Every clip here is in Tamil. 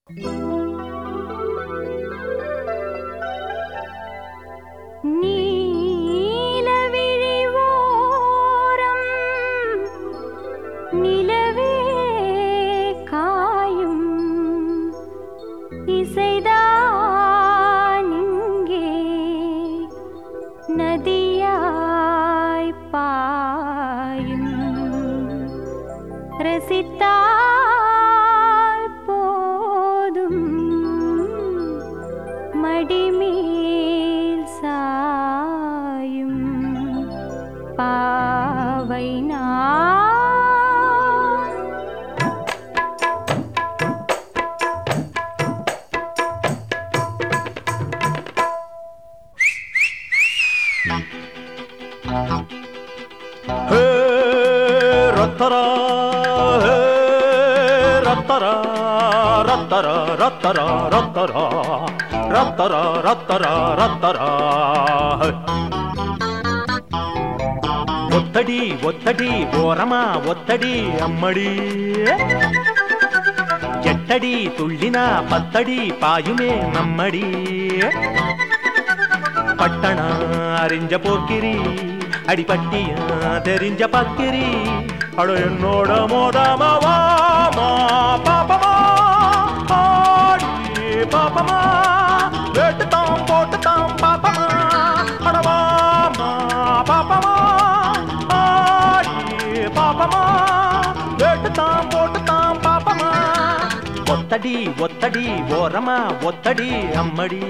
நீலவிழி ஓரம் நிலவே காயும் இசைதான் இங்கே நதியாய் பாயும் ரசித்தால் போதும் மடிமேல் சாயும் பாவை நான் ಹೇ ರತ್ತರ ಹೇ ರತ್ತರ ರತ್ತರ ರತ್ತರ ರತ್ತರ ರತ್ತರ ರತ್ತರ ರತ್ತರ ಹೇ. ఒత్తడి ఒత్తడి ఓరమా ఒత్తడి అమ్మడి ఎట్టడి తుళ్ళిన పత్తడి పాయుమే నమ్మడి பட்டண அறிஞ்ச போக்கிரி அடிபட்டிய தெரிஞ்ச பக்கிரி அட என்னோட மோதமவா பாப்பமா ஆடி பாப்பமா வெட்டுத்தாம் போட்டுத்தாம் பாப்பமா அடவாமா பாப்பமா ஆடி பாப்பமா வெட்டுத்தாம் போட்டுத்தாம் பாப்பமா ஒத்தடி ஒத்தடி ஓரமா ஒத்தடி அம்மடி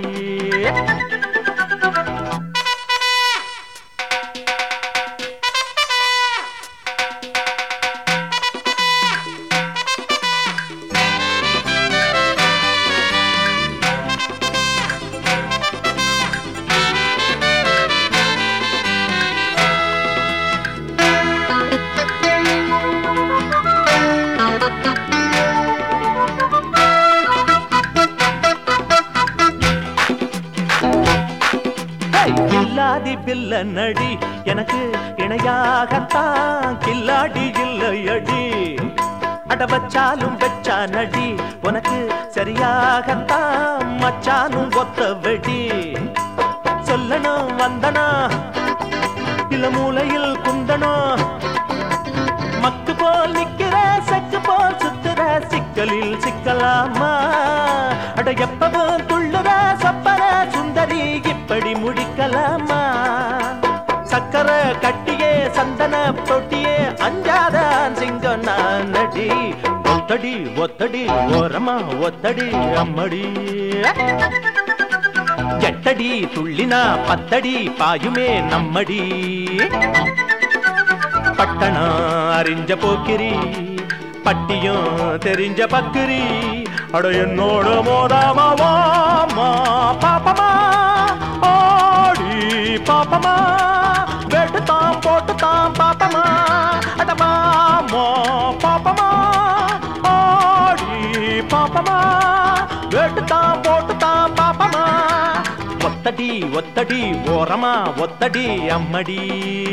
ஹேய், கில்லாடி பில்ல நடி எனக்கு இணையாகத்தான் கில்லாடி இல்லையடி அட வச்சாலும் வெச்சா நடி உனக்கு சரியாகத்தான் மச்சானும் ஒத்த வெடி சொல்லணும் வந்தனா இல்ல மூலையில் குந்தனா மக்கு போல் நிக்கிற செக்கு போல் சுத்துற சிக்கலில் சிக்கலாமா அட எப்பவும் துள்ளுற சப்பர சுந்தரி இப்படி முடிக்கலாமா சக்கர கட்டியே சந்தன தொட்டியே அஞ்சாத சிங்கம் நான் நடி ஒத்தடி ஒத்தடி ஓரமா ஒத்தடி அம்மடி எட்டடி துள்ளினா பத்தடி பாயுமே நம்மடி பட்டணம் அறிஞ்ச போக்கிரி பட்டியும் தெரிஞ்ச பக்கிரி அட என்னோட மோதாமாவா பாப்பமா ஆடி பாப்பமா வெட்டுத்தாம் போட்டுத்தாம் பாப்பமா அடமாமா பாப்பமா ஆடி பாப்பமா வெட்டுத்தாம் போட்டுத்தாம் பாப்பமா ஒத்தடி ஒத்தடி ஓரமா ஒத்தடி அம்மடி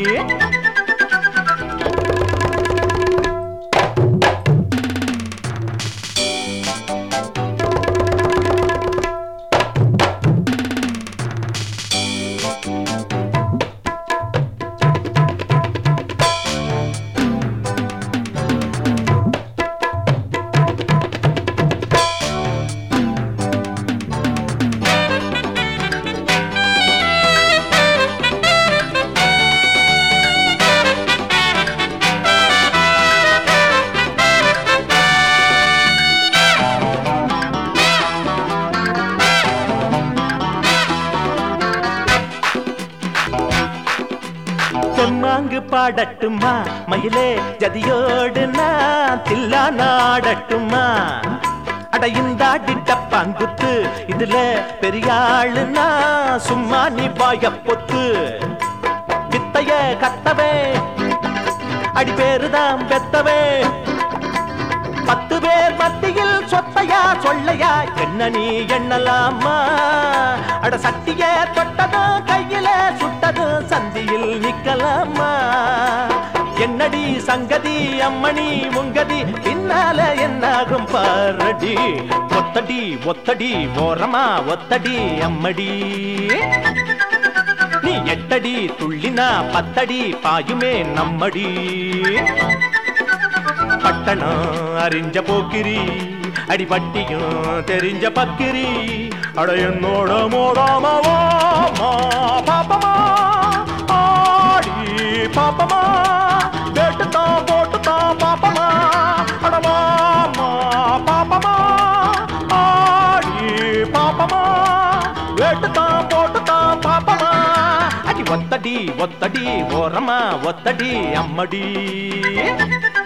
தெம்மாங்கு பாடட்டுமா மயிலே ஜதியோடு நான் தில்லா நாடட்டுமா அட இந்தாடி டப்பாங்குத்து இதுல பெரியாளுனா சும்மா நீ வாய பொத்து வித்தைய கத்தவே அடி பேருதான் பெத்தவே பத்து பேர் மத்தியில் சொத்தையா சொல்லையா என்ன நீ எண்ணலாமா அட சட்டிய தொட்டதும் கையில சுட்டதும் சந்தியில் நிக்கலாமா என்ன என்னடி சங்கதி அம்மணி உங்கதி பின்னால என்னாகும் பாரடி ஒத்தடி ஒத்தடி ஓரமா ஒத்தடி அம்மடி நீ எட்டடி துள்ளினா பத்தடி பாயுமே நம்மடி பட்டணம் அறிஞ்ச போக்கிரி அடிபட்டியும் தெரிஞ்ச பக்கிரி அட என்னோட மோடாமா பாப்பமா ஆடி பாப்பமா கேட்டுத்தான் போட்டுத்தான் பாப்பமா அடமாமா பாப்பமா ஆடி பாப்பமா கேட்டுத்தான் போட்டுத்தான் பாப்பமா அடி ஒத்தடி ஒத்தடி ஓரமா ஒத்தடி அம்மடி